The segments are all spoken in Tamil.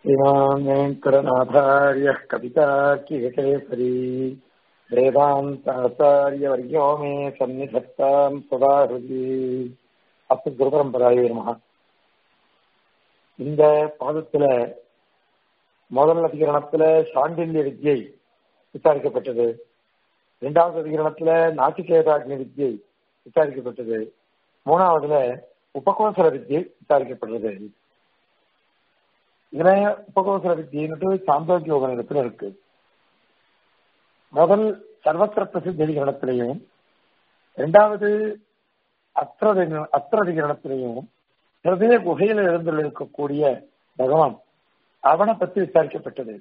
श्रीमान् वेङ्कटनाथार्यः कवितार्किकेसरी वेदान्ताचार्यवर्यो मे सन्निधत्ताम् सदा हृदि அப்பு குருபரம்பராய நமக இந்த பாதத்துல முதல் அதிகரணத்துல சாண்டில்ய வித்யை விசாரிக்கப்பட்டது இரண்டாவது அதிகரணத்துல நாசிகேதாக்னி வித்யை விசாரிக்கப்பட்டது மூணாவதுல உபகோசர வித்யை விசாரிக்கப்பட்டது இதுல உபகோசர வித்தியின்ட்டு சாந்தோக்கிய உபநிடத்துல இருக்கு முதல் சர்வத்திர பிரசித்த அதிகரணத்திலையும் இரண்டாவது அத்திர அத்திரதிகரணத்திலையும் ஹிருதய குகையில எழுந்துள்ள இருக்கக்கூடிய பகவான் அவனை பத்தி விசாரிக்கப்பட்டது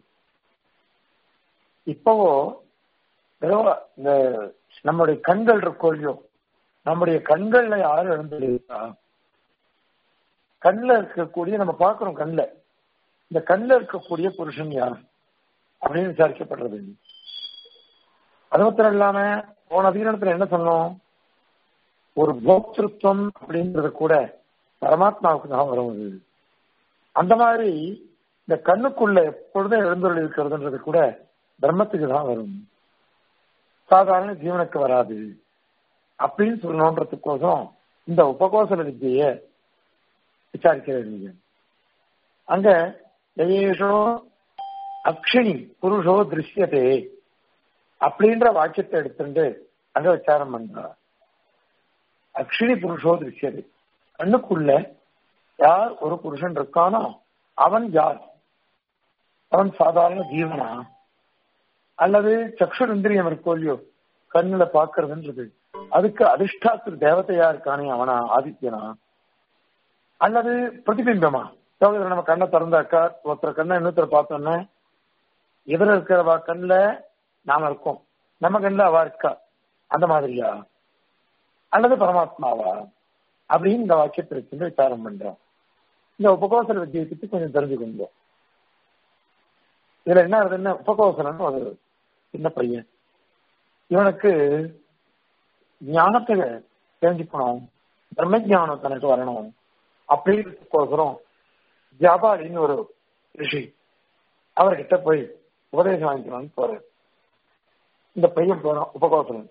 இப்பவோ இந்த நம்முடைய கண்கள் இருக்கோ இல்லையோ நம்முடைய கண்கள்ல யாரு எழுந்துள்ளா கண்ணில் இருக்கக்கூடிய நம்ம பார்க்கிறோம் கண்ணில் இந்த கண்ணில் இருக்கக்கூடிய புருஷன் யார் அப்படின்னு விசாரிக்கப்படுறது அது மாத்திரம் இல்லாம போன அதிகாரத்துல என்ன சொன்னோம் ஒரு போக்திருத்தம் அப்படின்றது கூட பரமாத்மாவுக்கு தான் வரும் அது அந்த மாதிரி இந்த கண்ணுக்குள்ள எப்பொழுதும் எழுந்துள்ள இருக்கிறதுன்றது கூட பிரம்மத்துக்கு தான் வரும் சாதாரண ஜீவனுக்கு வராது அப்படின்னு சொல்லணுன்றதுக்கோசம் இந்த உபகோசல வித்திய விசாரிக்கிறது அங்க எயேஷோ அக்ஷினி புருஷோ திருஷ்யதே அப்படின்ற வாக்கியத்தை எடுத்துட்டு அங்க விசாரம் பண்றார் அக்ஷினி புருஷோ திருஷ்யது கண்ணுக்குள்ள யார் ஒரு புருஷன் இருக்கானோ அவன் யார் அவன் சாதாரண ஜீவனா அல்லது சக்ஷுரந்திரியம் இருக்கோ இல்லையோ கண்ணுல பாக்குறதுன்றது அதுக்கு அதிர்ஷ்டாத்திர தேவதையா இருக்கானே அவனா ஆதித்யனா அல்லது பிரதிபிம்பமா நம்ம கண்ணை திறந்தாக்கா ஒருத்தர் கண்ணை இன்னொருத்தர் பார்த்தோன்னே எதிர இருக்கிறவா கண்ணுல நாம இருக்கோம் நம்ம கண்ணுல அவா இருக்கா அந்த மாதிரியா அல்லது பரமாத்மாவா அப்படின்னு இந்த வாக்கியத்தை வச்சு விசாரம் பண்றோம் இந்த உபகோசல வித்தியை பத்தி கொஞ்சம் தெரிஞ்சுக்கொண்டோம் இதுல என்ன ஆகுதுன்னா உபகோசலன்னு ஒரு சின்ன பையன் இவனுக்கு ஞானத்தை தெரிஞ்சுக்கணும் பிரம்ம ஜானம் தனக்கு வரணும் அப்படிங்கிறதுக்கோசரம் ஜாபாலின்னு ஒரு ரிஷி அவர்கிட்ட போய் உபதேசம் வாங்கிக்கணும்னு போறாரு இந்த பையன் போறான் உபகோசலன்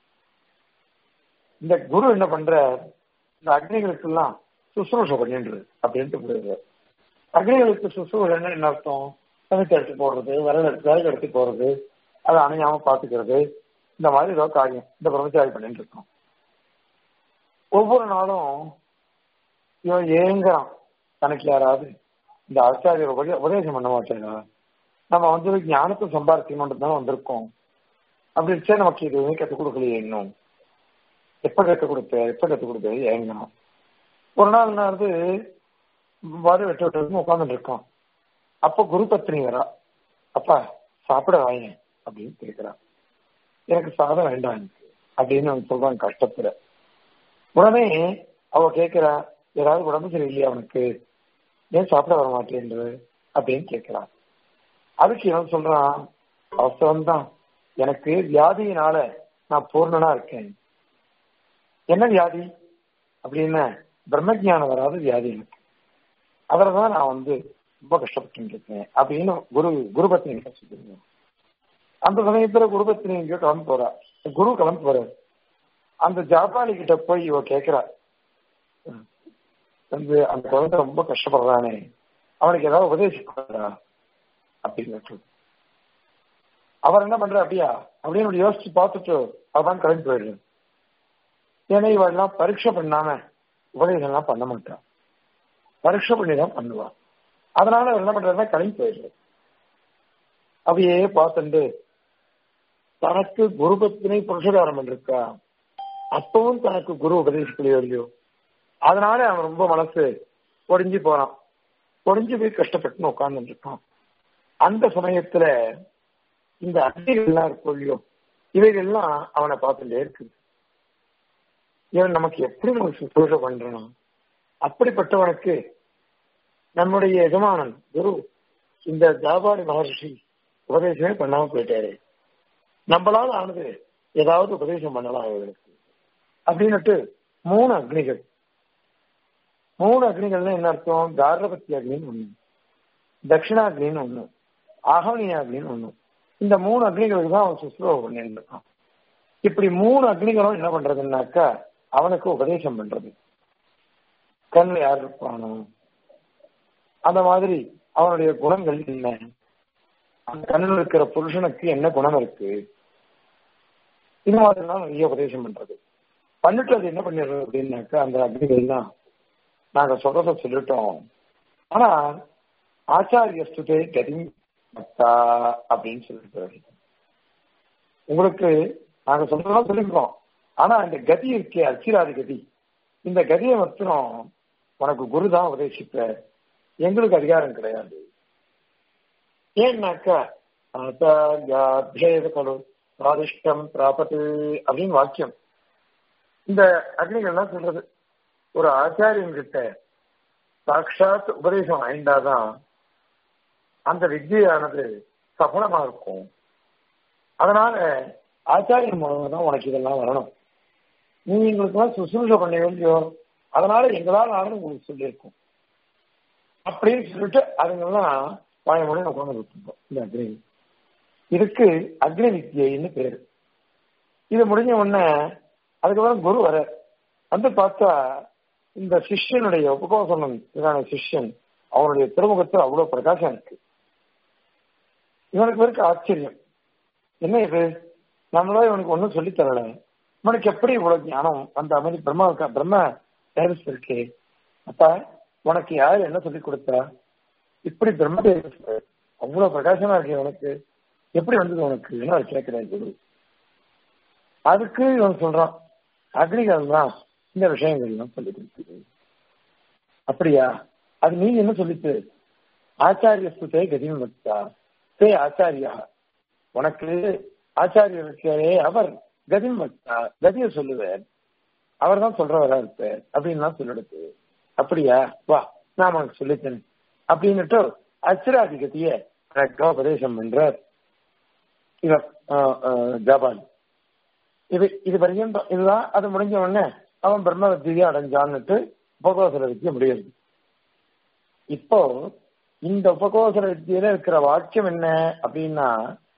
இந்த குரு என்ன பண்ற இந்த அக்னிகளுக்கு எல்லாம் சுசுரூஷ பண்ணின்றது அப்படின்ட்டு போயிடுறாரு அக்னிகளுக்கு சுசுரூஷன் என்ன அர்த்தம் சமைத்து எடுத்து போடுறது விரல் விறகு எடுத்து போடுறது அதை அணையாம பாத்துக்கிறது இந்த மாதிரி ஏதோ காரியம் இந்த பிரம்மச்சாரி பண்ணிட்டு இருக்கோம் ஒவ்வொரு நாளும் இவன் ஏங்குறான் தனக்கு யாராவது இந்த ஆச்சாரியர் உபதேசம் பண்ண மாட்டேங்க நம்ம வந்து ஞானத்தை சம்பாதிக்கணும்ன்றது தான் வந்திருக்கோம் அப்படி இருந்துச்சா நமக்கு எதுவுமே கற்றுக் கொடுக்கலையே இன்னும் எப்ப கற்றுக் கொடுப்பேன் எப்ப கற்றுக் கொடுப்பேன் ஏங்கணும் ஒரு நாள் என்ன வந்து வாரி வெட்ட விட்டு உட்காந்துட்டு இருக்கோம் அப்போ குரு பத்னி வரா அப்பா சாப்பிட வாங்க அப்படின்னு கேட்கிறா எனக்கு சாதம் வேண்டாம் எனக்கு அப்படின்னு அவன் சொல்றான் கஷ்டத்துல உடனே அவ கேட்கிறா ஏதாவது உடம்பு சரியில்லையா அவனுக்கு ஏன் சாப்பிட வர மாட்டேன்று அப்படின்னு கேட்கிறான் அதுக்கு இவன் சொல்றான் அவசரம் தான் எனக்கு வியாதியினால நான் பூர்ணனா இருக்கேன் என்ன வியாதி அப்படின்னு பிரம்மஜானம் வராத வியாதி எனக்கு அதில் தான் நான் வந்து ரொம்ப கஷ்டப்பட்டு இருக்கேன் அப்படின்னு குரு குருபத்னி கிட்ட சொல்லிருந்தேன் அந்த சமயத்துல குருபத்னி இங்க கிளம்பி போறா குரு கிளம்பி போறாரு அந்த ஜாபாலி கிட்ட போய் இவ கேக்குறா வந்து அந்த குழந்தை ரொம்ப கஷ்டப்படுறானே அவனுக்கு ஏதாவது உபதேசிக்கிறா அப்படின்னு அவர் என்ன பண்ற அப்படியா அப்படின்னு யோசிச்சு பார்த்துட்டு அவன் கிளம்பி போயிடுது ஏன்னா இவெல்லாம் பரீட்சை பண்ணாம உபதேசம் எல்லாம் பண்ண மாட்டான் பரீட்சை பண்ணி தான் பண்ணுவான் அதனால அவர் என்ன பண்றாருன்னா கிளம்பி போயிடுறது அவையே பார்த்துட்டு தனக்கு குரு பத்தினை புருஷகாரம் பண்ணிருக்கா அப்பவும் தனக்கு குரு உபதேசிக்கலையோ இல்லையோ அதனால அவன் ரொம்ப மனசு ஒடிஞ்சு போறான் ஒடிஞ்சு போய் கஷ்டப்பட்டு உட்கார்ந்து இருக்கான் அந்த சமயத்துல இந்த அக்னிகள்லாம் இருக்கும் இல்லையோ இவைகள்லாம் அவனை பார்த்துட்டே இருக்குது இவன் நமக்கு எப்படி நமக்கு சுத்தோஷ பண்றான் அப்படிப்பட்டவனுக்கு நம்முடைய எஜமானன் குரு இந்த ஜாபாடி மகர்ஷி உபதேசமே பண்ணாம போயிட்டாரு நம்மளால ஆனது ஏதாவது உபதேசம் பண்ணலாம் இவர்களுக்கு அப்படின்னுட்டு மூணு அக்னிகள் மூணு அக்னிகள்னா என்ன அர்த்தம் காரபத்தி அக்னின்னு ஒண்ணு தட்சிணாக்னின்னு ஒண்ணு அகவனியாக்னின்னு ஒண்ணு இந்த மூணு அக்னிகளுக்கு தான் அவன் சுஸ்லோகம் பண்ணிட்டு இருக்கான் இப்படி மூணு அக்னிகளும் என்ன பண்றதுன்னாக்கா அவனுக்கு உபதேசம் பண்றது கண்ணில் யார் இருப்பானோ அந்த மாதிரி அவனுடைய குணங்கள் என்ன அந்த கண்ணில் இருக்கிற புருஷனுக்கு என்ன குணம் இருக்கு இது மாதிரிலாம் நிறைய உபதேசம் பண்றது பண்ணிட்டு அது என்ன பண்ணிடுறது அப்படின்னாக்கா அந்த அக்னிகள் தான் நாங்க சொல்றத சொல்லிட்டோம் ஆனா ஆச்சாரிய ஸ்துதே கதி மத்தா அப்படின்னு சொல்லிட்டு உங்களுக்கு நாங்க சொல்றதா சொல்லிருக்கோம் ஆனா இந்த கதி இருக்கே அச்சிராதி கதி இந்த கதியை மாத்திரம் உனக்கு குரு தான் உபதேசிப்ப எங்களுக்கு அதிகாரம் கிடையாது ஏன்னாக்கா ஆச்சாரியாபேத சுவாதிஷ்டம் பிராபத்து அப்படின்னு வாக்கியம் இந்த அக்னிகள்லாம் சொல்றது ஒரு ஆச்சாரியன் கிட்ட சாட்சாத் உபதேசம் ஆயிண்டாதான் அந்த வித்தியானது சஃலமா இருக்கும் அதனால ஆச்சாரியன் மூலமா தான் உனக்கு இதெல்லாம் வரணும் நீ எங்களுக்குலாம் சுசுரூஷ பண்ண வேண்டியோ அதனால எங்களால் ஆனது உங்களுக்கு சொல்லியிருக்கோம் அப்படின்னு சொல்லிட்டு அதுங்கெல்லாம் வாய மொழி உட்காந்து விட்டுருக்கோம் இந்த அக்னி இதுக்கு அக்னி வித்தியைன்னு பேரு இது முடிஞ்ச உடனே அதுக்கப்புறம் குரு வர வந்து பார்த்தா இந்த சிஷ்யனுடைய உபகோசனம் இதான சிஷ்யன் அவனுடைய திருமுகத்தில் அவ்வளவு பிரகாசம் இருக்கு இவனுக்கு இருக்கு ஆச்சரியம் என்ன இது நம்மளோ இவனுக்கு ஒன்றும் சொல்லி தரல இவனுக்கு எப்படி இவ்வளவு ஞானம் அந்த மாதிரி பிரம்மாவுக்கு பிரம்ம தேஜஸ் இருக்கே அப்ப உனக்கு யார் என்ன சொல்லி கொடுத்தா இப்படி பிரம்ம தேஜஸ் அவ்வளவு பிரகாசமா இருக்கு உனக்கு எப்படி வந்தது உனக்கு என்ன கேட்கிறேன் குரு அதுக்கு இவன் சொல்றான் அக்னிகள் தான் இந்த விஷயங்கள்லாம் சொல்லி கொடுக்குது அப்படியா அது நீ என்ன சொல்லிட்டு ஆச்சாரிய ஸ்துதே கதிம் வச்சா தே ஆச்சாரியா உனக்கு ஆச்சாரியர் இருக்காரே அவர் கதிம் வச்சா கதிய சொல்லுவார் அவர் தான் சொல்றவரா இருப்பார் அப்படின்னு சொல்லிடுது அப்படியா வா நான் உனக்கு சொல்லித்தேன் அப்படின்னுட்டு அச்சிராதி கதிய உபதேசம் பண்றார் இவர் ஜபாலி இது இது பர்யந்தம் இதுதான் அது முடிஞ்ச உடனே அவன் பிரம்ம வித்தியை அடைஞ்சான்னுட்டு உபகோசர வித்தியை முடியுது இப்போ இந்த உபகோசர வித்தியில இருக்கிற வாக்கியம் என்ன அப்படின்னா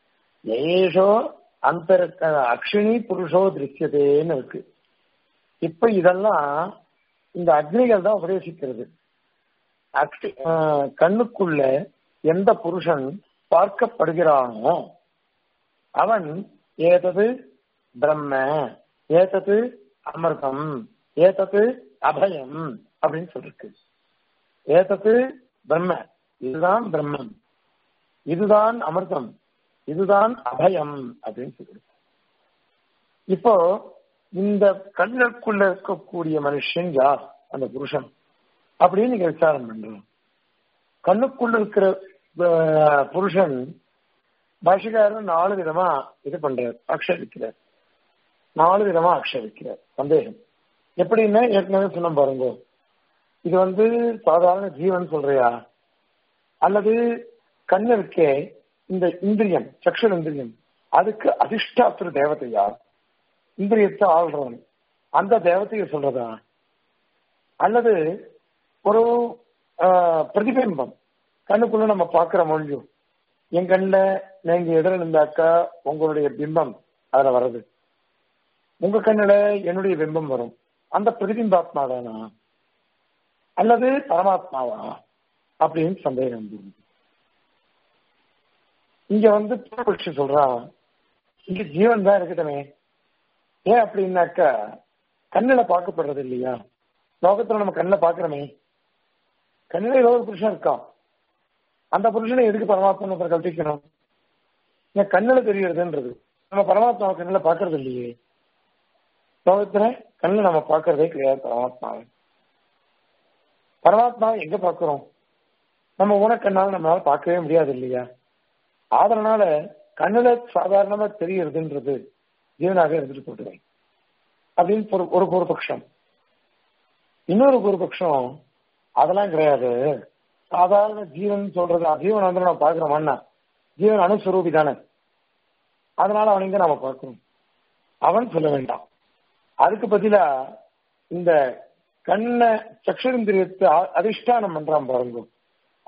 ஏஷோ அந்த அக்ஷினி புருஷோ திருஷ்யதேன்னு இருக்கு இப்ப இதெல்லாம் இந்த அக்னிகள் தான் உபதேசிக்கிறது அக்ஷி கண்ணுக்குள்ள எந்த புருஷன் பார்க்கப்படுகிறானோ அவன் ஏதது பிரம்ம ஏதது அமிர்தம் ஏதது அபயம் அப்படின்னு சொல்லிருக்கு ஏதது பிரம்ம இதுதான் பிரம்மம் இதுதான் அமிர்தம் இதுதான் அபயம் அப்படின்னு சொல்லிருக்கு இப்போ இந்த கண்ணுக்குள்ள இருக்கக்கூடிய மனுஷன் யார் அந்த புருஷன் அப்படின்னு நீங்க விசாரம் பண்றோம் கண்ணுக்குள்ள இருக்கிற புருஷன் பாஷிகாரன் நாலு விதமா இது பண்றார் ஆக்ஷேபிக்கிறார் நாலு விதமா ஆக்ஷேபிக்கிறார் சந்தேகம் எப்படின்னா ஏற்கனவே சொன்ன பாருங்க இது வந்து சாதாரண ஜீவன் சொல்றியா அல்லது கண்ணு இருக்கே இந்த இந்திரியம் சக்ஷர் இந்திரியம் அதுக்கு அதிஷ்டாத்திர தேவதையா இந்திரியத்தை ஆள்றவன் அந்த தேவதையை சொல்றதா அல்லது ஒரு பிரதிபிம்பம் கண்ணுக்குள்ள நம்ம பாக்குற மொழியும் என் கண்ணில் நீங்க எதிர இருந்தாக்கா உங்களுடைய பிம்பம் அதுல வருது உங்க கண்ணுல என்னுடைய பிம்பம் வரும் அந்த பிரதிபிம்பாத்மா தானா அல்லது பரமாத்மாவா அப்படின்னு சந்தேகம் வந்துருது இங்க வந்து பூர்வபக்ஷி சொல்றான் இங்க ஜீவன் தான் இருக்கட்டுமே ஏன் அப்படின்னாக்கா கண்ணுல பார்க்கப்படுறது இல்லையா லோகத்துல நம்ம கண்ணில் பாக்குறோமே கண்ணில ஏதோ ஒரு புருஷன் இருக்கான் அந்த புருஷனை எதுக்கு பரமாத்மா ஒருத்தர் கல்பிக்கணும் என் கண்ணில் தெரியறதுன்றது நம்ம பரமாத்மாவை கண்ணில் பாக்குறது இல்லையே லோகத்துல கண்ணில் நம்ம பாக்குறதே கிடையாது பரமாத்மாவை பரமாத்மாவை எங்க பாக்குறோம் நம்ம ஊனக்கண்ணால நம்மளால பார்க்கவே முடியாது இல்லையா அதனால கண்ணுல சாதாரணமா தெரியறதுன்றது ஜீவனாக இருந்துட்டு போட்டுறேன் அப்படின்னு ஒரு ஒரு பூர்வபக்ஷம் இன்னொரு பூர்வபக்ஷம் அதெல்லாம் கிடையாது சாதாரண ஜீவன் சொல்றது ஜீவன் வந்து நம்ம பாக்குறோம்னா ஜீவன் அணுஸ்வரூபி தானே அதனால அவனுங்க நாம பார்க்கணும் அவன் சொல்ல வேண்டாம் அதுக்கு பதிலா இந்த கண்ண சக்ஷரிந்திரியத்தை அதிஷ்டானம் பண்றான் பாருங்க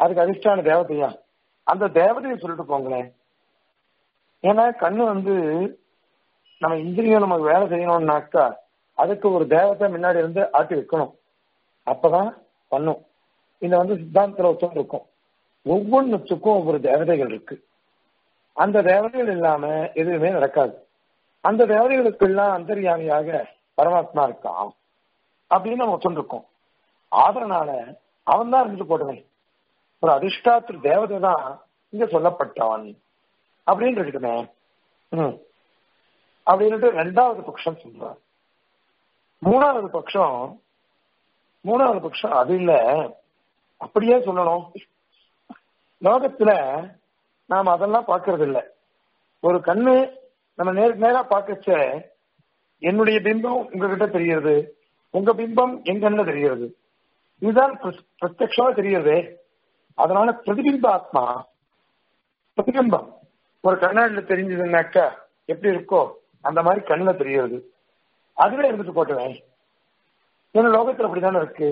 அதுக்கு அதிர்ஷ்டான தேவதையா அந்த தேவதையை சொல்லிட்டு போங்களேன் ஏன்னா கண்ணு வந்து நம்ம இந்திரியம் நமக்கு வேலை செய்யணும்னாக்கா அதுக்கு ஒரு தேவதை முன்னாடி இருந்து ஆட்டி வைக்கணும் அப்பதான் பண்ணும் இந்த வந்து சித்தாந்தத்துல ஒத்தும் இருக்கும் ஒவ்வொன்றுத்துக்கும் ஒவ்வொரு தேவதைகள் இருக்கு அந்த தேவதைகள் இல்லாம எதுவுமே நடக்காது அந்த தேவதைகளுக்கெல்லாம் அந்தர்யாமியாக பரமாத்மா இருக்கான் அப்படின்னு நம்ம ஒத்துருக்கோம் ஆதரனால அவன் தான் இருந்துட்டு போட்டவன் ஒரு அதிர்ஷ்டாத்திர தேவதை தான் இங்க சொல்லப்பட்டவன் அப்படின்னு இருக்கட்டுமே ம் அப்படின்னுட்டு ரெண்டாவது பட்சம் சொல்றார் மூணாவது பட்சம் மூணாவது பட்சம் அது இல்ல அப்படியே சொல்லணும் லோகத்துல நாம அதெல்லாம் பார்க்கறது இல்ல ஒரு கண்ணு நம்ம நேருக்கு நேரா பார்க்கச்ச என்னுடைய பிம்பம் உங்ககிட்ட தெரிகிறது உங்க பிம்பம் என் கண்ணுல தெரிகிறது இதுதான் பிரத்யமா தெரியுது அதனால பிரதிபிம்ப ஆத்மா பிரதிபிம்பம் ஒரு கண்ணாடியில தெரிஞ்சதுன்னாக்கா எப்படி இருக்கோ அந்த மாதிரி கண்ணுல தெரியுது அதுவே இருந்துட்டு போட்டுவேன் ஏன்னா லோகத்துல அப்படித்தானே இருக்கு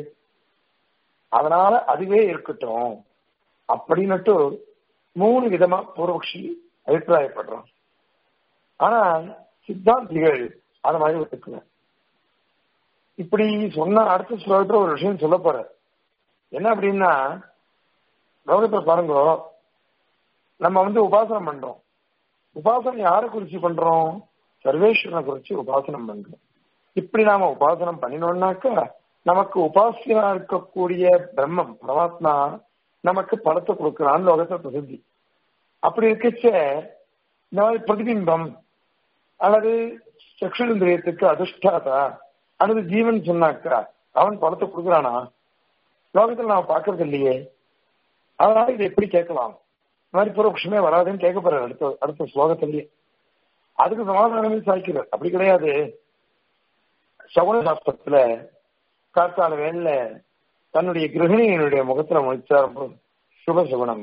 அதனால அதுவே இருக்கட்டும் அப்படின்னுட்டு மூணு விதமா பூர்வபக்ஷி அபிப்பிராயப்படுறோம் ஆனா சித்தாந்திகள் அது மாதிரி ஒத்துக்கல இப்படி சொன்ன அடுத்த ஸ்லோகத்துல ஒரு விஷயம் சொல்ல போற என்ன அப்படின்னா லோகத்தை பாருங்க நம்ம வந்து உபாசனம் பண்றோம் உபாசனம் யாரை குறிச்சு பண்றோம் சர்வேஸ்வரனை குறிச்சு உபாசனம் பண்றோம் இப்படி நாம உபாசனம் பண்ணினோம்னாக்கா நமக்கு உபாசியா இருக்கக்கூடிய பிரம்மம் பரமாத்மா நமக்கு பலத்தை கொடுக்கிறான்னு லோகத்தை பிரசித்தி அப்படி இருக்கச்ச இந்த மாதிரி பிரதிபிம்பம் அல்லது சக்ஷுந்திரியத்துக்கு அதிர்ஷ்டாதா அல்லது ஜீவன் சொன்னாக்கா அவன் பலத்தை கொடுக்குறானா லோகத்தில் நான் பார்க்கறது இல்லையே அதனால இதை எப்படி கேட்கலாம் இந்த மாதிரி பூர்வபக்ஷமே வராதுன்னு கேட்க போறாரு அடுத்த அடுத்த ஸ்லோகத்திலேயே அதுக்கு சமாதானமே சாய்க்கிறார் அப்படி கிடையாது சகுன சாஸ்திரத்துல காத்தால வேலையில தன்னுடைய கிரகிணியினுடைய முகத்துல முடிச்சார் சுபசகுணம்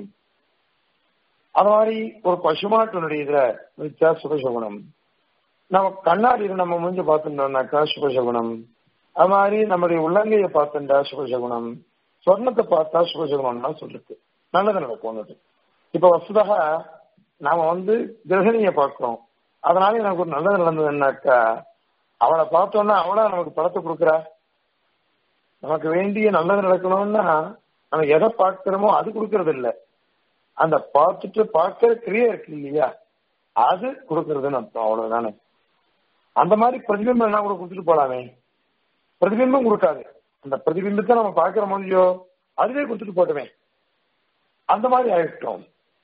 அது மாதிரி ஒரு பசுமாட்டினுடைய இதுல முடிச்சா சுபசகுணம் நம்ம கண்ணாடியில நம்ம முடிஞ்சு பார்த்துட்டோம்னாக்கா சுபசகுணம் அது மாதிரி நம்முடைய உள்ளங்கையை பார்த்துட்டா சுபசகுணம் சொர்ணத்தை பார்த்தா சுபசகுணம்னா சொல்லிருக்கு நல்லது நடக்கும் இப்ப வசுதாக நாம வந்து கிரகணிய பார்க்கிறோம் அதனால எனக்கு ஒரு நல்லது நடந்ததுன்னாக்கா அவளை பார்த்தோம்னா அவளா நமக்கு படத்தை கொடுக்குறா நமக்கு வேண்டிய நல்லது நடக்கணும்னா நம்ம எதை பார்க்கிறோமோ அது கொடுக்கறது இல்ல அந்த பார்த்துட்டு பார்க்கிற கிரியா இருக்கு இல்லையா அது கொடுக்கறதுன்னு அர்த்தம் அவ்வளவுதானே அந்த மாதிரி பிரதிபிம்பம் என்ன கூட கொடுத்துட்டு போலாமே பிரதிபிம்பம் கொடுக்காது அந்த பிரதிபிம்பத்தை நம்ம பார்க்கிறோமோ இல்லையோ அதுவே கொடுத்துட்டு போட்டுமே அந்த மாதிரி ஆயிட்டோம்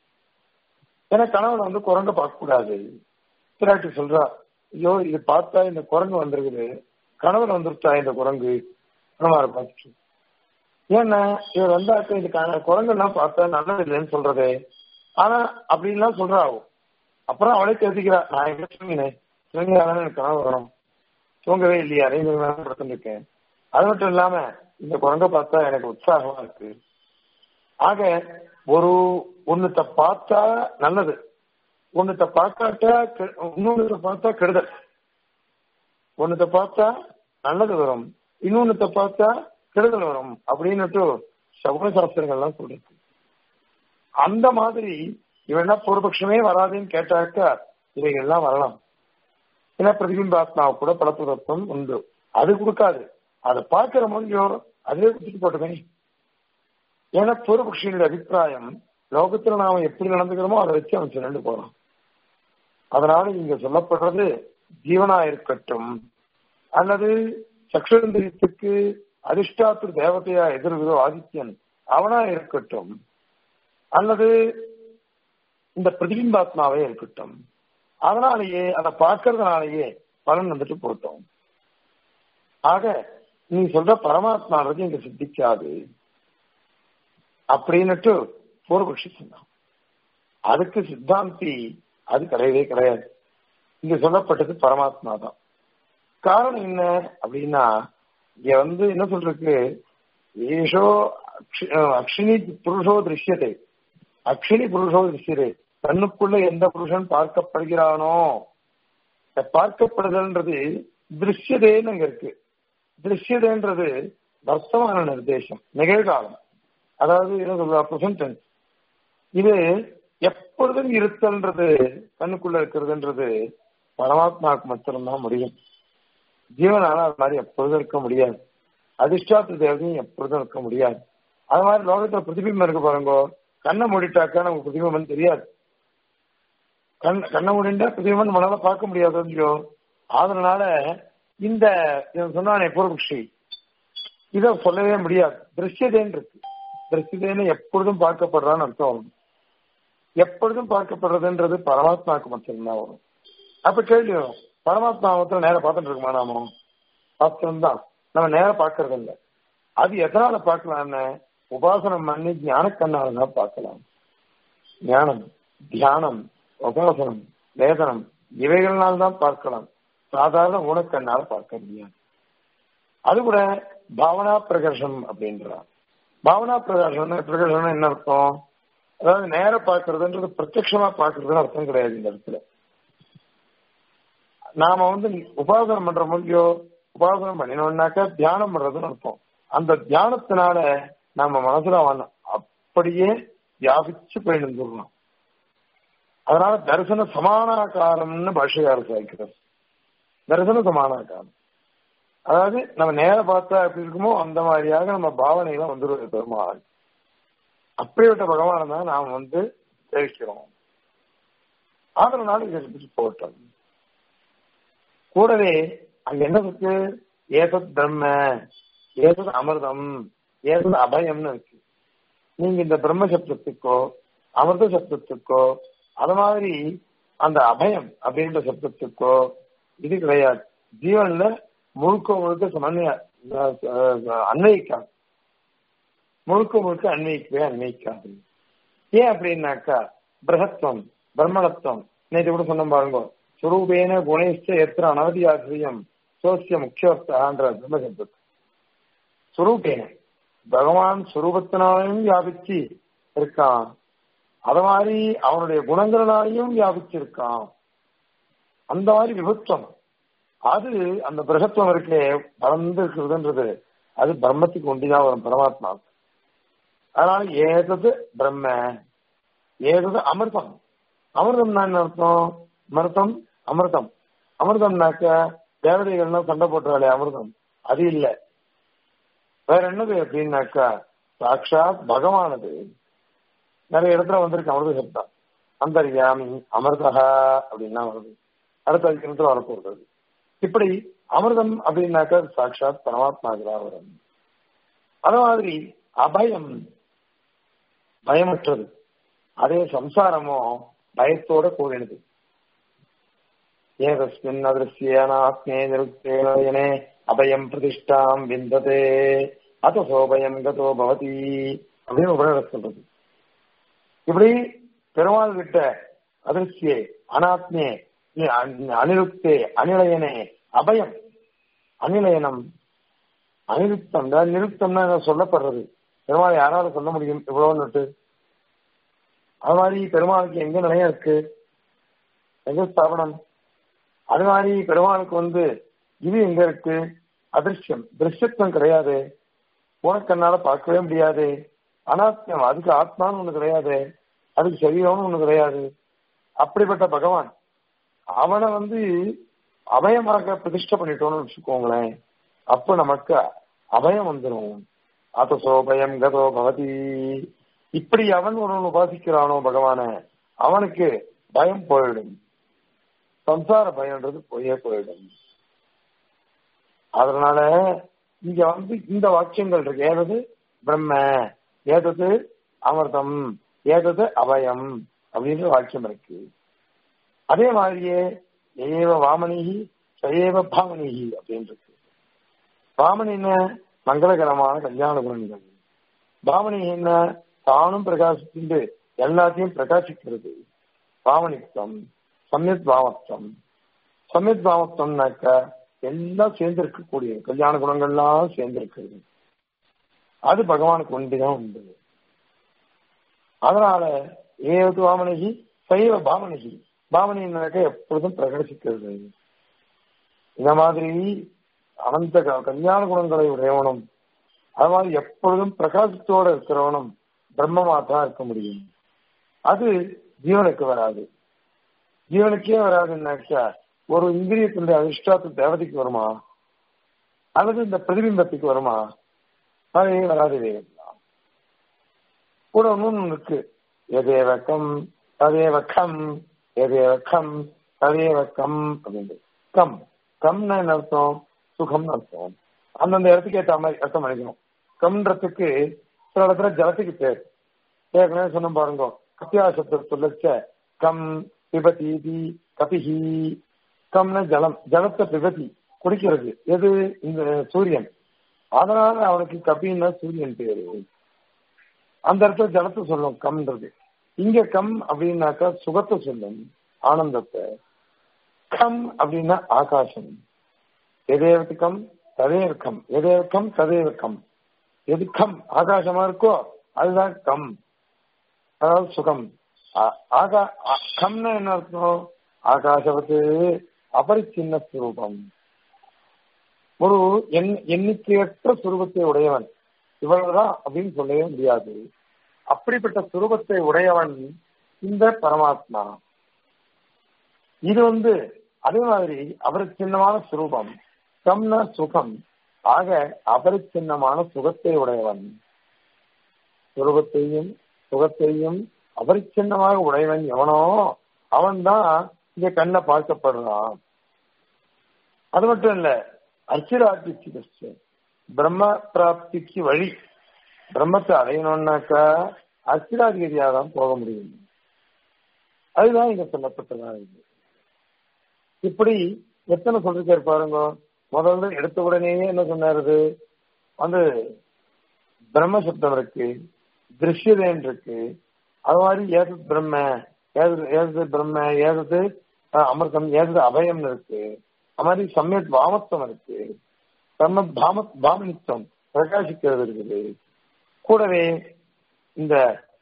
ஏன்னா கணவன் வந்து குரங்க பார்க்க கூடாது பிராட்டி சொல்றா ஐயோ இது பார்த்தா இந்த குரங்கு வந்திருக்குது கணவன் வந்துருச்சா இந்த குரங்கு கணவரை பார்த்துட்டு ஏன்னா இவர் வந்தாக்க இது குரங்கெல்லாம் பார்த்தா நல்லது இல்லைன்னு சொல்றது ஆனா அப்படின்லாம் சொல்றா ஆகும் அப்புறம் அவளே தெரிஞ்சுக்கிறா நான் எங்க தூங்கினேன் தூங்கினாதானே எனக்கு கனவு வரும் தூங்கவே இல்லையா அரைந்து இருக்கேன் அது மட்டும் இல்லாம இந்த குரங்க பார்த்தா எனக்கு உற்சாகமா இருக்கு ஆக ஒரு ஒண்ணுத்த பார்த்தா நல்லது ஒண்ணுத்த பார்க்காட்டா இன்னொன்னு பார்த்தா கெடுதல் ஒண்ணுத்த பார்த்தா நல்லது வரும் இன்னொன்னுத்த பார்த்தா கெடுதல் வரும் அப்படின்னுட்டு சகுன சாஸ்திரங்கள்லாம் சொல்லிருக்கு அந்த மாதிரி இவன் பூர்வபக்ஷமே வராதுன்னு கேட்டாக்கா இவைகள்லாம் வரலாம் ஏன்னா பிரதிபிம்பாத்மாவை கூட பலத்துவம் உண்டு அது கொடுக்காது அதை பார்க்கிற மொழியோ அதுவே கொடுத்துட்டு போட்டுமே ஏன்னா பூர்வபக்ஷியினுடைய அபிப்பிராயம் லோகத்துல நாம எப்படி நடந்துக்கிறோமோ அதை வச்சு அவன் சொல்லிட்டு போறான் அதனால இங்க சொல்லப்படுறது ஜீவனா இருக்கட்டும் அல்லது சக்ஷேந்திரியத்துக்கு அதிர்ஷ்டாத்து தேவதையா எதிர்விதோ ஆதித்யன் அவனா இருக்கட்டும் அல்லது இந்த பிரதிபிம்பாத்மாவே இருக்கட்டும் அதனாலேயே அதை பார்க்கறதுனாலேயே பலன் வந்துட்டு போட்டோம் ஆக நீ சொல்ற பரமாத்மானது இங்க சித்திக்காது அப்படின்னுட்டு பூர்வபக்ஷி சொன்னான் அதுக்கு சித்தாந்தி அது கிடையவே கிடையாது இங்க சொல்லப்பட்டது பரமாத்மா தான் காரணம் என்ன அப்படின்னா இங்க வந்து என்ன சொல்றதுக்கு ஏஷோ அக்ஷினி புருஷோ திருஷ்யத்தை அக்ஷினி புருஷோ திருஷ்யதே தன்னுக்குள்ள எந்த புருஷன் பார்க்கப்படுகிறானோ பார்க்கப்படுதல்ன்றது திருஷ்யதேன்னு அங்க இருக்கு திருஷ்யதேன்றது வர்த்தமான நிர்தேசம் நிகழ்காலம் அதாவது என்ன சொல்ற ப்ரெசன்ட் இது எப்பொழுதும் இருத்தல்ன்றது கண்ணுக்குள்ள இருக்கிறதுன்றது பரமாத்மாவுக்கு மட்டும்தான் முடியும் ஜீவனால அது மாதிரி எப்பொழுதும் இருக்க முடியாது அதிர்ஷ்டாத்த தேவதையும் எப்பொழுதும் இருக்க முடியாது அது மாதிரி லோகத்துல பிரதிபிம்பம் இருக்கு பாருங்க கண்ணை மூடிட்டாக்கா நமக்கு பிரதிபிம்பம் தெரியாது கண் கண்ணை மூடிண்டா பிரதிபிம்பம் நம்மளால பார்க்க முடியாது இல்லையோ அதனால இந்த இவன் சொன்னானே பூர்வபக்ஷி இதை சொல்லவே முடியாது திருஷ்யதேன் இருக்கு திருஷ்யதேன்னு எப்பொழுதும் பார்க்கப்படுறான்னு அர்த்தம் வரும் எப்பொழுதும் பார்க்கப்படுறதுன்றது பரமாத்மாவுக்கு மட்டும்தான் வரும் அப்ப கேள்வி வரும் பரமாத்மா மொத்தம் நேரம் பார்த்துட்டு இருக்குமா நாம வாஸ்தவம் தான் நம்ம நேரம் பார்க்கறது இல்லை அது எதனால பார்க்கலாம்னு உபாசனம் பண்ணி ஞான கண்ணால தான் பார்க்கலாம் ஞானம் தியானம் உபாசனம் வேதனம் இவைகள்னால் தான் பார்க்கலாம் சாதாரண ஊனக்கண்ணால பார்க்க முடியாது அது கூட பாவனா பிரகர்ஷம் அப்படின்றார் பாவனா பிரகாசம் பிரகர்ஷம் என்ன அர்த்தம் அதாவது நேர பார்க்கறதுன்றது பிரத்யட்சமா பார்க்கறதுன்னு அர்த்தம் கிடையாது இந்த இடத்துல நாம வந்து உபாசனம் பண்ற முடியோ உபாசனம் பண்ணினோம்னாக்கா தியானம் பண்றதுன்னு அர்த்தம் அந்த தியானத்தினால நம்ம மனசுல அவன் அப்படியே வியாபிச்சு போயிட்டு அதனால தரிசன சமானாகாரம்னு பாஷையார் சாய்க்கிறார் தரிசன சமானாகாரம் அதாவது நம்ம நேர பார்த்தா எப்படி இருக்குமோ அந்த மாதிரியாக நம்ம பாவனையில வந்துடுவது பெருமாள் அப்படிப்பட்ட பகவானை தான் நாம் வந்து தெரிவிக்கிறோம் அதனால இதை பற்றி போட்டோம் கூடவே அங்க என்ன இருக்கு ஏதத் பிரம்ம ஏதத் அமிர்தம் ஏதத் அபயம்னு இருக்கு நீங்க இந்த பிரம்ம சப்தத்துக்கோ அமிர்த சப்தத்துக்கோ அது மாதிரி அந்த அபயம் அப்படின்ற சப்தத்துக்கோ இது கிடையாது ஜீவன்ல முழுக்க முழுக்க சமன்வய அன்வயிக்காது முழுக்க முழுக்க அன்வயிக்கவே அன்வயிக்காது ஏன் அப்படின்னாக்கா பிரகத்துவம் பிரம்மணத்துவம் நேற்று கூட சொன்ன பாருங்க சுரூபேன குணேஷ்ட எத்திர அனவதி ஆசிரியம் சோசிய முக்கியவஸ்தான்ற பிரம்மசப்தத்து சுரூபேன பகவான் சுரூபத்தினாலையும் வியாபிச்சு இருக்கான் அத மாதிரி அவனுடைய குணங்களினாலையும் வியாபிச்சிருக்கான் அந்த மாதிரி விபத்துவம் அது அந்த பிரகத்துவம் இருக்கே பறந்து இருக்கிறதுன்றது அது பிரம்மத்துக்கு ஒண்டிதான் வரும் பரமாத்மா அதனால ஏதது பிரம்ம ஏதது அமிர்தம் அமிர்தம்னா என்ன அர்த்தம் அமிர்தம் அமிர்தம் அமிர்தம்னாக்க தேவதைகள்லாம் சண்டை போட்டுறாளே அமிர்தம் அது இல்ல வேற என்னது அப்படின்னாக்கா சாட்சாத் பகவானது நிறைய இடத்துல வந்திருக்கு அமிர்த சப்தம் அந்தர்யாமி அமிர்தா அப்படின்லாம் வருது அடுத்த அதிகாரத்தில் வரப்போகிறது இப்படி அமிர்தம் அப்படின்னாக்கா சாட்சாத் பரமாத்மாதான் வரும் அது மாதிரி அபயம் பயமற்றது அதே சம்சாரமோ பயத்தோட கூடினது ஏதஸ்மின் அதிருஷ்யனாத்மே நிருத்தேனே அபயம் பிரதிஷ்டாம் விந்ததே அத சோபயம் கதோ பவதி அப்படின்னு உபநிடத் சொல்றது இப்படி பெருமாள் விட்ட அதிர்ச்சியே அனாத்மே அனிருத்தே அனிலயனே அபயம் அனிலயனம் அனிருத்தம் நிருத்தம்னா சொல்லப்படுறது பெருமாள் யாரால சொல்ல முடியும் இவ்வளவுன்னுட்டு அது மாதிரி பெருமாளுக்கு எங்க நிலையம் இருக்கு எங்க ஸ்தாபனம் அது மாதிரி பெருமாளுக்கு வந்து இது எங்க இருக்கு அதிர்ஷ்டம் திருஷ்யத்துவம் கிடையாது உனக்கண்ணால பார்க்கவே முடியாது அனாத்மியம் அதுக்கு ஆத்மான்னு ஒண்ணு கிடையாது அதுக்கு சரீரம்னு ஒண்ணு கிடையாது அப்படிப்பட்ட பகவான் அவனை வந்து அபயமாக பிரதிஷ்ட பண்ணிட்டோம்னு வச்சுக்கோங்களேன் அப்ப நமக்கு அபயம் வந்துடும் அத்தசோபயம் கதோ பவதி இப்படி அவன் ஒருவன் உபாசிக்கிறானோ பகவான அவனுக்கு பயம் போயிடும் சம்சார பயம்ன்றது போயே போயிடும் அதனால இங்க வந்து இந்த வாக்கியங்கள் இருக்கு ஏதது பிரம்ம ஏதது அமிர்தம் ஏதது அபயம் அப்படின்ற வாக்கியம் இருக்கு அதே மாதிரியே ஏவ வாமனிகி சயேவ பாமனிகி அப்படின்னு இருக்கு பாமனி என்ன மங்களகரமான கல்யாண குணங்கள் பாவனி என்ன தானும் பிரகாசித்து எல்லாத்தையும் பிரகாசிக்கிறது பாவனித்துவம் சம்யத் பாவத்துவம் சம்யத் பாவத்துவம்னாக்க எல்லாம் சேர்ந்து இருக்கக்கூடிய கல்யாண குணங்கள்லாம் சேர்ந்து இருக்கிறது அது பகவானுக்கு ஒன்றிதான் உண்டு அதனால ஏவது வாமனிகி சைவ பாவனிகி பாவனின்னாக்க எப்பொழுதும் பிரகாசிக்கிறது இந்த மாதிரி அனந்த கல்யாண குணங்களை உடையவனும் அது மாதிரி எப்பொழுதும் பிரகாசத்தோட இருக்கிறவனும் பிரம்மமா தான் இருக்க முடியும் அது ஜீவனுக்கு வராது ஜீவனுக்கே வராதுன்னாக்கா ஒரு இந்திரியத்தினுடைய அதிர்ஷ்டாத்து தேவதைக்கு வருமா அல்லது இந்த பிரதிபிம்பத்துக்கு வருமா வரவே வராது இவைகள்லாம் கூட ஒண்ணு இருக்கு எதேவக்கம் ததேவக்கம் எதேவக்கம் ததேவக்கம் அப்படின்னு கம் கம்னா என்ன அர்த்தம் சுகம்னு அர்த்தம் அந்தந்த இடத்துக்கு ஏற்ற மாதிரி அர்த்தம் பண்ணிக்கணும் கம்ன்றதுக்கு சில இடத்துல ஜலத்துக்கு பேர் ஏற்கனவே சொன்ன பாருங்க கத்தியாசத்தை சொல்லச்ச கம் பிபதி கபிஹி கம்னா ஜலம் ஜலத்தை பிபதி குடிக்கிறது எது இந்த சூரியன் அதனால அவனுக்கு கபின்னா சூரியன் பேரு அந்த இடத்துல ஜலத்தை சொல்லும் கம்ன்றது இங்க கம் அப்படின்னாக்கா சுகத்தை சொல்லும் ஆனந்தத்தை கம் அப்படின்னா ஆகாசம் எதேவத்து கம் ததேவ கம் எதேவ கம் ததேவ கம் எது கம் ஆகாசமா இருக்கோ அதுதான் கம் அதாவது சுகம் ஆகா கம்னா என்ன அர்த்தம் ஆகாசவத்து அபரிச்சின்ன ஸ்வரூபம் ஒரு எண் எண்ணிக்கையற்ற சுரூபத்தை உடையவன் இவ்வளவுதான் அப்படின்னு சொல்லவே முடியாது அப்படிப்பட்ட சுரூபத்தை உடையவன் இந்த பரமாத்மா இது வந்து அதே மாதிரி அபரிச்சின்னமான சுரூபம் கம்னா சுகம் ஆக அபரிச்சின்னமான சுகத்தை உடையவன் சுரூபத்தையும் சுகத்தையும் அபரிச்சின்னமாக உடையவன் எவனோ அவன்தான் இங்க கண்ண பார்க்கப்படுறான் அது மட்டும் இல்ல அர்ச்சிராட்சி பிரம்ம பிராப்திக்கு வழி பிரம்மத்தை அடையணும்னாக்கா அர்ச்சிராதிகதியா தான் போக முடியும் அதுதான் இங்க சொல்லப்பட்டதா இது இப்படி எத்தனை சொல்லிருக்காரு பாருங்க முதல்ல எடுத்த உடனேயே என்ன சொன்னாரு வந்து பிரம்ம சப்தம் இருக்கு திருஷ்யதேன் இருக்கு அது மாதிரி ஏது பிரம்ம ஏது ஏது பிரம்ம ஏது அமிர்தம் ஏது அபயம் இருக்கு அது மாதிரி சமயத் வாமத்துவம் இருக்கு சம்மத் பாம பாமனித்துவம் பிரகாசிக்கிறது இருக்குது கூடவே இந்த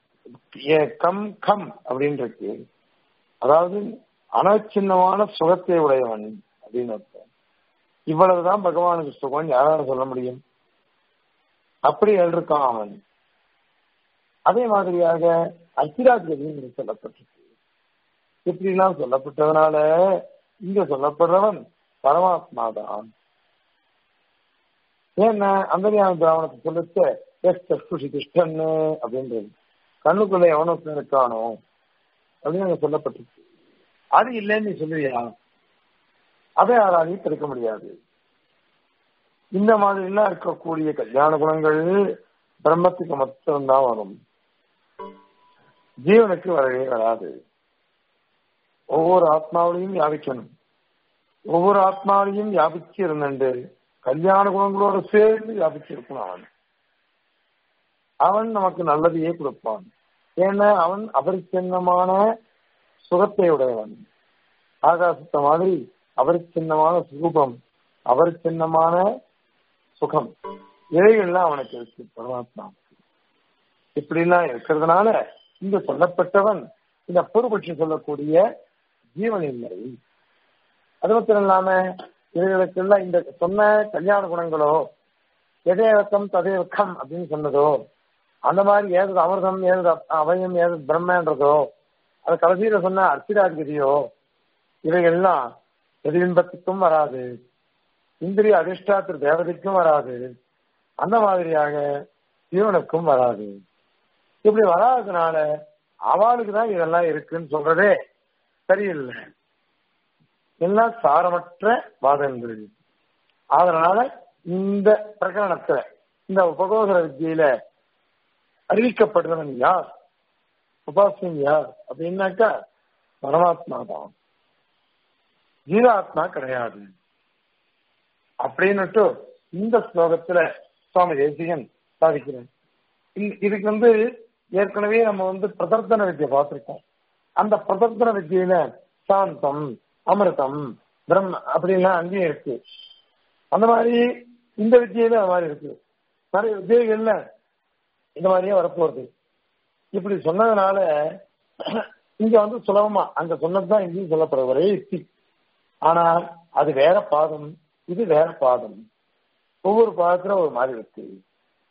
கம் கம் அப்படின்னு இருக்கு அதாவது அனச்சின்னமான சுகத்தை உடையவன் அப்படின்னு அர்த்தம் இவ்வளவுதான் பகவானுக்கு சுகம் யாரால சொல்ல முடியும் அப்படி எழுதிருக்கான் அவன் அதே மாதிரியாக அச்சிராஜ்யம் சொல்லப்பட்டிருக்கு இப்படிலாம் சொல்லப்பட்டதுனால இங்க சொல்லப்படுறவன் பரமாத்மா தான் ஏன்னா அந்தரியான பிராமணத்தை சொல்லச்ச எஸ் சஷ்குஷி கிருஷ்ணன்னு அப்படின்றது கண்ணுக்குள்ள எவனுக்கு இருக்கானோ அப்படின்னு அங்க சொல்லப்பட்டிருக்கு அது இல்லைன்னு நீ சொல்லுவியா அதை யாராலையும் தடுக்க முடியாது இந்த மாதிரி எல்லாம் இருக்கக்கூடிய கல்யாண குணங்கள் பிரம்மத்துக்கு மட்டும்தான் வரும் ஜீவனுக்கு வரவே வராது ஒவ்வொரு ஆத்மாவிலையும் வியாபிக்கணும் ஒவ்வொரு ஆத்மாவிலையும் வியாபிச்சு இருந்துண்டு கல்யாண குணங்களோட சேர்ந்து வியாபிச்சு இருக்கணும் அவன் அவன் நமக்கு நல்லதையே கொடுப்பான் ஏன்னா அவன் அபரிச்சின்னமான சுகத்தை உடையவன் ஆகாசத்தை மாதிரி அபரிச்சின்னமான சுரூபம் அபரிச்சின்னமான சுகம் இவைகள்லாம் அவனுக்கு இருக்கு பரமாத்மா இப்படிலாம் இருக்கிறதுனால இங்க சொல்லப்பட்டவன் இந்த பூர்வபட்சி சொல்லக்கூடிய ஜீவன் இல்லை அது மட்டும் இல்லாம இவர்களுக்கெல்லாம் இந்த சொன்ன கல்யாண குணங்களோ எதேவக்கம் ததேவக்கம் அப்படின்னு சொன்னதோ அந்த மாதிரி ஏது அமிர்தம் ஏது அவயம் ஏது பிரம்மன்றதோ அது கடைசியில சொன்ன அர்ச்சிராதிபதியோ இவைகள்லாம் எதிர்பிம்பத்துக்கும் வராது இந்திரிய அதிர்ஷ்டாத்திர தேவதைக்கும் வராது அந்த மாதிரியாக ஜீவனுக்கும் வராது இப்படி வராததுனால அவளுக்கு தான் இதெல்லாம் இருக்குன்னு சொல்றதே சரியில்லை எல்லாம் சாரமற்ற வாதங்கள் அதனால இந்த பிரகரணத்துல இந்த உபகோதர வித்தியில அறிவிக்கப்படுறவன் யார் உபாசன் யார் அப்படின்னாக்கா பரமாத்மா தான் ஜீவாத்மா கிடையாது அப்படின்னுட்டு இந்த ஸ்லோகத்துல சுவாமி தேசிகன் சாதிக்கிறேன் இதுக்கு வந்து ஏற்கனவே நம்ம வந்து பிரதர்த்தன வித்தியை பார்த்திருக்கோம் அந்த பிரதர்த்தன வித்தியில சாந்தம் அமிர்தம் பிரம்ம அப்படின்லாம் அங்கேயும் இருக்கு அந்த மாதிரி இந்த வித்தியில அது மாதிரி இருக்கு நிறைய வித்தியைகள்ல இந்த மாதிரியே வரப்போகுது இப்படி சொன்னதுனால இங்க வந்து சுலபமா அங்க சொன்னதுதான் இங்கேயும் சொல்லப்படுற ஒரே யுக்தி ஆனால் அது வேற பாதம் இது வேற பாதம் ஒவ்வொரு பாதத்துல ஒரு மாதிரி இருக்கு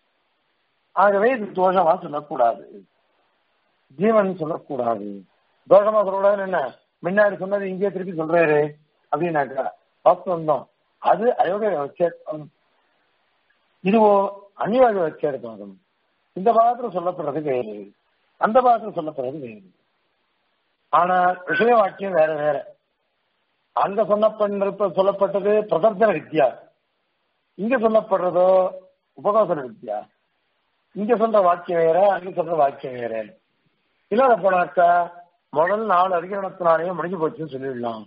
ஆகவே இது தோஷமா சொல்லக்கூடாது ஜீவன் சொல்லக்கூடாது தோஷமா சொல்லக்கூடாதுன்னு என்ன முன்னாடி சொன்னது இங்கே திருப்பி சொல்றாரு அப்படின்னாக்கா வாஸ்தவம் தான் அது அயோக வச்சேர்த்தம் இதுவோ அநியோக வச்சேர்த்தம் இந்த பாகத்துல சொல்லப்படுறது வேறு அந்த பாகத்துல சொல்லப்படுறது வேறு ஆனா விஷய வாக்கியம் வேற வேற அங்க சொன்னப்பட்ட சொல்லப்பட்டது பிரதர்த்தன வித்யா இங்க சொல்லப்படுறதோ உபகோசன வித்யா இங்க சொல்ற வாக்கியம் வேற அங்க சொல்ற வாக்கியம் வேற இல்லாத போனாக்கா முதல் நாள் அதிகரணத்தினாலேயே முடிஞ்சு போச்சுன்னு சொல்லிடலாம்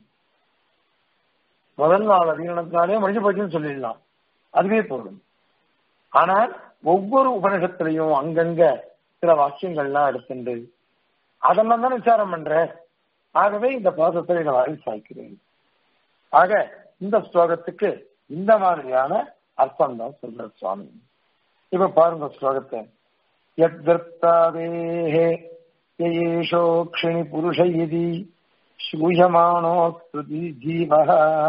முதல் நாள் அதிகரணத்தினாலேயே முடிஞ்சு போச்சுன்னு சொல்லிடலாம் அதுவே போதும் ஆனால் ஒவ்வொரு உபநிஷத்திலையும் அங்கங்க சில வாக்கியங்கள்லாம் எடுத்துண்டு அதெல்லாம் தான் விசாரம் பண்ற ஆகவே இந்த பாசத்தை இதை வாங்கி சாய்க்கிறேன் ஆக இந்த ஸ்லோகத்துக்கு இந்த மாதிரியான அர்த்தம் தான் சொல்ற சுவாமி இப்ப பாருங்க ஸ்லோகத்தை யத்வர்த்தாதேஹே யேஷோக்ஷிணி புருஷ இதி ஸ்ரூயமானோ ஸ்ருதி ஜீவः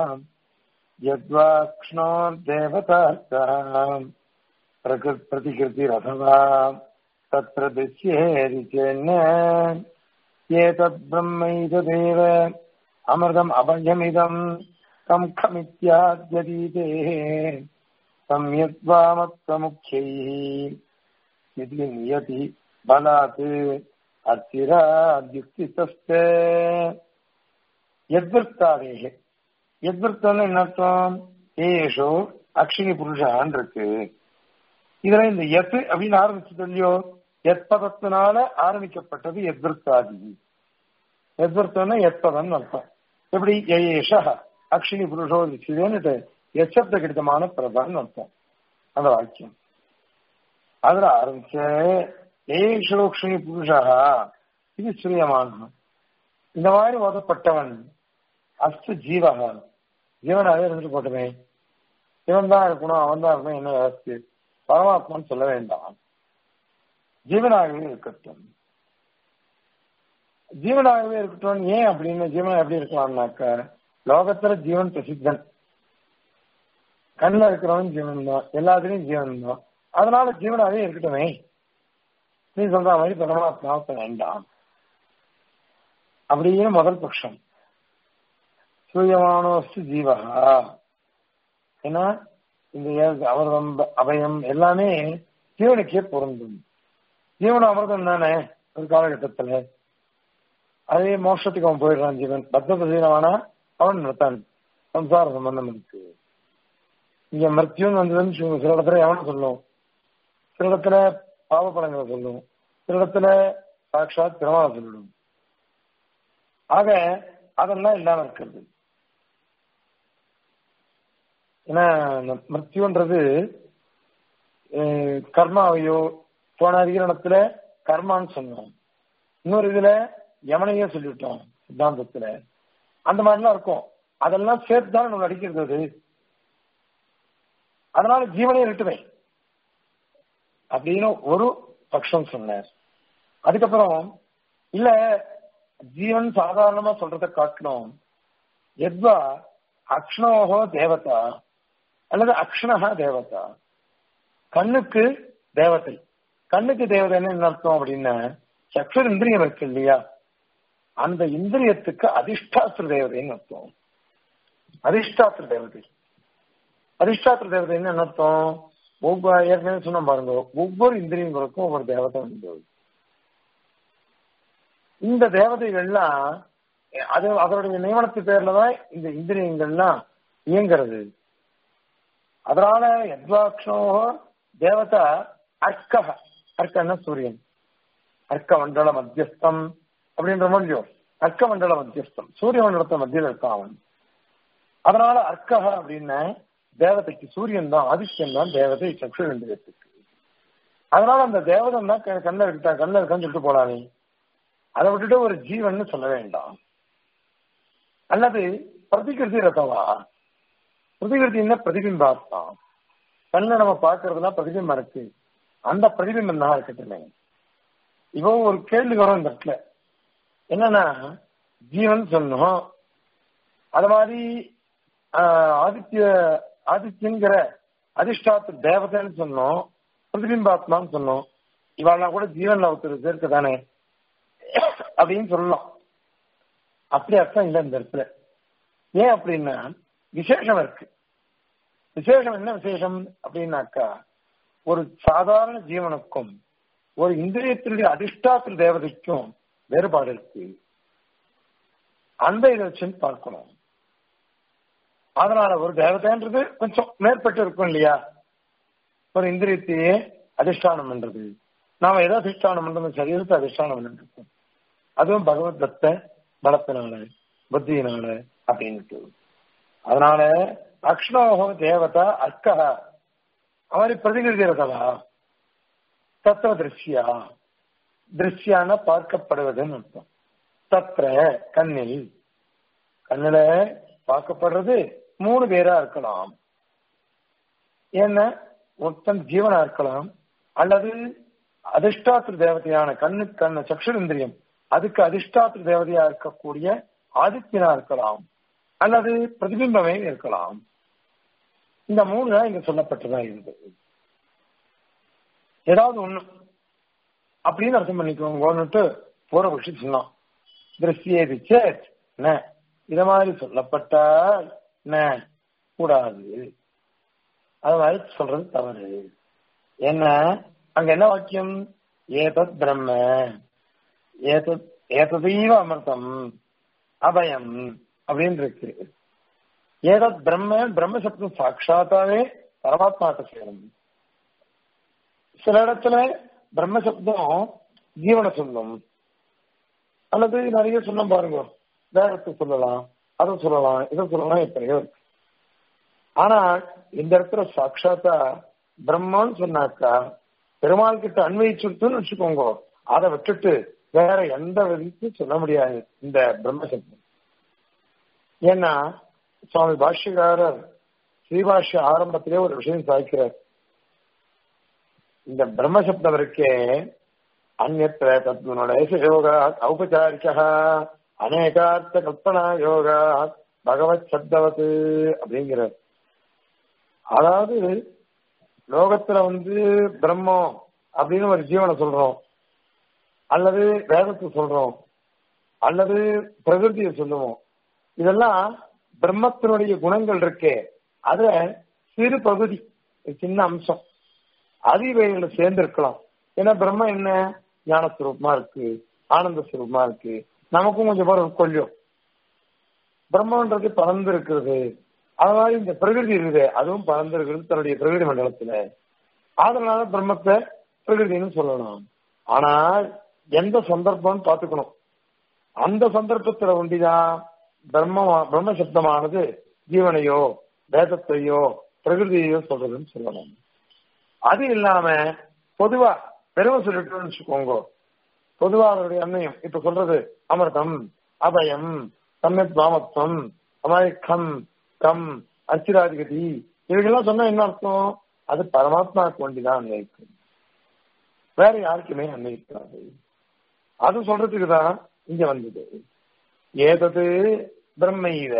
यद्वाक्ष्णोर्देवतार्थः प्रकृत् प्रतिकृतिरथवा तत्र दृश्येरि चेन्न एतद्ब्रह्मैतदेव अमृतम् अभयमिदम् कम् खमित्याद्यतीते संयद्वामत्वमुख्यैः इति नियति बलात् அத்திராத்யுக்திஸ்தே எத்வர்த்தாதேக எத்வர்த்தம்னு என்ன அர்த்தம் ஏஷோ அக்ஷினி புருஷான் இருக்கு இதுல இந்த எத் அப்படின்னு ஆரம்பிச்சது இல்லையோ எத் பதத்தினால ஆரம்பிக்கப்பட்டது எத்வர்த்தாதி எத்வர்த்தம்னா எத்பதம் அர்த்தம் எப்படி ஏஷா அக்ஷினி புருஷோ நிச்சயம்னுட்டு எச்சப்த கிருத்தமான பிரதான் அர்த்தம் அந்த வாக்கியம் அதுல ஆரம்பிச்ச ஏஷோக்ஷினி புருஷா இது ஸ்ரீயமான இந்த மாதிரி ஓதப்பட்டவன் அஸ்து ஜீவகா ஜீவனாவே இருந்துட்டு போட்டுமே இவன் தான் இருக்கணும் அவன் தான் இருக்கணும் என்ன விவஸ்து பரமாத்மான்னு சொல்ல வேண்டாம் ஜீவனாகவே இருக்கட்டும் ஜீவனாகவே இருக்கட்டும் ஏன் அப்படின்னு ஜீவன் எப்படி இருக்கலாம்னாக்க லோகத்துல ஜீவன் பிரசித்தன் கண்ணில் இருக்கிறவன் ஜீவன் தான் எல்லாத்துலயும் ஜீவன் தான் அதனால ஜீவனாவே இருக்கட்டுமே நீ சொல்ற மாதிரி பரமாத்மாவை வேண்டாம் அப்படியே முதல் பட்சம் சூயமானோஸ்து ஜீவகா ஏன்னா இந்த அமிர்தம் அபயம் எல்லாமே ஜீவனுக்கே பொருந்தும் ஜீவன அமிர்தம் தானே ஒரு காலகட்டத்துல அதே மோட்சத்துக்கு அவன் போயிடுறான் ஜீவன் பத்த சீனமானா அவன் நிறுத்தான் சம்சார சம்பந்தம் இருக்கு இங்க மிருத்யுன்னு வந்ததுன்னு சில இடத்துல எவனை சொல்லும் சில இடத்துல பாவ படங்களை சொல்லும் சில இடத்துல சாட்சாத் திருமண சொல்லிடும் ஆக அதெல்லாம் இல்லாம இருக்கிறது ஏன்னா மிருத்யுன்றது கர்மாவையோ போன அதிகரணத்துல கர்மான்னு சொன்னோம் இன்னொரு இதுல யமனையே சொல்லிவிட்டோம் சித்தாந்தத்துல அந்த மாதிரிலாம் இருக்கும் அதெல்லாம் சேர்த்து தான் நம்ம அடிக்கிறது அது அதனால ஜீவனே இருக்கட்டுமே அப்படின்னு ஒரு பட்சம் சொன்னார் அதுக்கப்புறம் இல்ல ஜீவன் சாதாரணமா சொல்றத காட்டணும் எத்வா அக்ஷ்ணோகோ தேவதா அல்லது அக்ஷணஹா தேவதா கண்ணுக்கு தேவதை கண்ணுக்கு தேவதைன்னு என்ன அர்த்தம் அப்படின்னா சக்ஷர் இந்திரியம் இருக்கு இல்லையா அந்த இந்திரியத்துக்கு அதிஷ்டாத்திர தேவதைன்னு அர்த்தம் அதிஷ்டாத்திர தேவதை அதிஷ்டாத்திர தேவதைன்னு என்ன அர்த்தம் ஒவ்வொரு ஏற்கனவே சொன்ன பாருங்க ஒவ்வொரு இந்திரியங்களுக்கும் ஒவ்வொரு தேவதை உண்டு இந்த தேவதைகள்லாம் அது அதனுடைய நியமனத்து பேர்ல தான் இந்த இந்திரியங்கள்லாம் இயங்குறது அதனால எத்வாக்ஷோ தேவதா அர்க்க அர்க்கன்னா சூரியன் அர்க்க மண்டல மத்தியஸ்தம் அப்படின்ற மொழியோ அர்க்க மண்டல மத்தியஸ்தம் சூரிய மண்டலத்தை மத்தியில் இருக்கான் அவன் அதனால அர்க்கா அப்படின்னா தேவதைக்கு சூரியன் தான் ஆதித்யன் தான் தேவதை சக்ஷு இந்திரியத்துக்கு அதனால அந்த தேவதன் தான் கண்ண இருக்கா கண்ண இருக்கான்னு சொல்லிட்டு போலானே அதை விட்டுட்டு ஒரு ஜீவன் சொல்ல வேண்டாம் அல்லது பிரதிகிருதி ரதவா பிரதிகிருதி என்ன பிரதிபிம்பாஸ்தான் கண்ணை நம்ம பார்க்கறதுலாம் பிரதிபிம்பம் இருக்கு அந்த பிரதிபிம்பம் தான் இருக்கட்டுமே இப்போ ஒரு கேள்வி வரும் இந்த இடத்துல என்னன்னா ஜீவன் சொன்னோம் அது மாதிரி ஆதித்ய ஆதித்யங்கிற அதிஷ்டாத்து தேவதைன்னு சொன்னோம் பிரதிபிம்பாத்மான்னு சொன்னோம் இவாள்லாம் கூட ஜீவன்ல ஒருத்தர் சேர்க்க தானே அப்படின்னு சொல்லலாம் அப்படி அர்த்தம் இல்லை இந்த இடத்துல ஏன் அப்படின்னா விசேஷம் இருக்கு விசேஷம் என்ன விசேஷம் அப்படின்னாக்கா ஒரு சாதாரண ஜீவனுக்கும் ஒரு இந்திரியத்தினுடைய அதிஷ்டாத்திர தேவதைக்கும் வேறுபாடு இருக்கு அந்த இதை வச்சுன்னு பார்க்கணும் அதனால ஒரு தேவதைன்றது கொஞ்சம் மேற்பட்டு இருக்கும் இல்லையா ஒரு இந்திரியத்தையே அதிஷ்டானம் பண்றது நாம எதை அதிஷ்டானம் பண்றது சரீரத்தை அதிஷ்டானம் பண்ணிருக்கோம் அதுவும் பகவத் தத்த பலத்தினால புத்தியினால அப்படின்ட்டு அதனால அக்ஷ்ணோகோ தேவதா அர்க்கா அவரை பிரதிநிதிரதா தத்துவ திருஷ்யா திருஷ்யான பார்க்கப்படுவதுன்னு அர்த்தம் தத்திர கண்ணில் கண்ணில பார்க்கப்படுறது மூணு பேரா இருக்கலாம் ஏன்னா ஒருத்தன் ஜீவனா இருக்கலாம் அல்லது அதிஷ்டாத்திர தேவதையான கண்ணு கண்ணு சக்ஷுரேந்திரியம் அதுக்கு அதிஷ்டாத்திர தேவதையா இருக்கக்கூடிய ஆதித்யனா இருக்கலாம் அல்லது பிரதிபிம்பமே இருக்கலாம் இந்த மூணு தான் இங்க சொல்லப்பட்டதா இருந்தது ஏதாவது ஒண்ணு அப்படின்னு அர்த்தம் பண்ணிக்கோங்கன்னுட்டு பூர்வபக்ஷி சொன்னான் திருஷ்டியேதி சேத் ந இத மாதிரி சொல்லப்பட்டால் ந கூடாது அது மாதிரி சொல்றது தவறு என்ன அங்க என்ன வாக்கியம் ஏதத் பிரம்ம ஏதத் ஏததீவ அமிர்தம் அபயம் அப்படின்னு இருக்கு ஏதத் பிரம்ம பிரம்ம சப்தம் சாட்சாத்தாவே பரமாத்மாட்ட சேரும் சில இடத்துல பிரம்ம சப்தம் ஜீவனை சொல்லும் அல்லது நிறைய சொன்ன பாருங்க வேகத்தை சொல்லலாம் அதை சொல்லலாம் இதை சொல்லலாம் எத்தனையோ இருக்கு ஆனா இந்த இடத்துல சாட்சாத்தா பிரம்மன்னு சொன்னாக்கா பெருமாள் கிட்ட அன்வயிச்சுட்டுன்னு வச்சுக்கோங்க அதை விட்டுட்டு வேற எந்த விதத்தையும் சொல்ல முடியாது இந்த பிரம்ம சப்தம் ஏன்னா சுவாமி பாஷ்யக்காரர் ஸ்ரீபாஷ்ய ஆரம்பத்திலே ஒரு விஷயம் சாய்க்கிறார் இந்த பிரம்மசப்தம் இருக்கே அந்நத்திர தத்வனுடைய யோகா ஔபச்சாரிக்கா அநேகார்த்த கல்பனா யோகா பகவத் சப்தவத்து அப்படிங்கிறார் அதாவது லோகத்துல வந்து பிரம்மம் அப்படின்னு ஒரு ஜீவனை சொல்றோம் அல்லது வேதத்தை சொல்றோம் அல்லது பிரகிருதியை சொல்லுவோம் இதெல்லாம் பிரம்மத்தினுடைய குணங்கள் இருக்கே அதுல சிறு பகுதி சின்ன அம்சம் அது இவைகளை சேர்ந்து இருக்கலாம் ஏன்னா பிரம்மம் என்ன ஞான சுரூபமா இருக்கு ஆனந்த சுரூபமா இருக்கு நமக்கும் கொஞ்சம் பேர் கொல்லும் பிரம்மன்றது பறந்து இருக்கிறது அது மாதிரி இந்த பிரகிருதி இருக்குது அதுவும் பறந்து இருக்கிறது தன்னுடைய பிரகிருதி மண்டலத்துல அதனால பிரம்மத்தை பிரகிருதின்னு சொல்லலாம் ஆனால் எந்த சந்தர்ப்பம்னு பார்த்துக்கணும் அந்த சந்தர்ப்பத்துல ஒண்டிதான் பிரம்ம பிரம்ம சப்தமானது ஜீவனையோ வேதத்தையோ பிரகிருதியையோ சொல்றதுன்னு சொல்லணும் அது இல்லாம பொதுவா பெருமை சொல்லிட்டோம்னு வச்சுக்கோங்க பொதுவா அதனுடைய அன்னையும் இப்ப சொல்றது அமிர்தம் அபயம் சமயத் பாமத்துவம் அமாய் கம் கம் அச்சிராதிகதி இவைகள்லாம் சொன்னா என்ன அர்த்தம் அது பரமாத்மாவுக்கு வேண்டிதான் அன்வயிக்கும் வேற யாருக்குமே அன்வயிக்காது அது சொல்றதுக்கு தான் இங்க வந்தது ஏதது பிரம்மைவ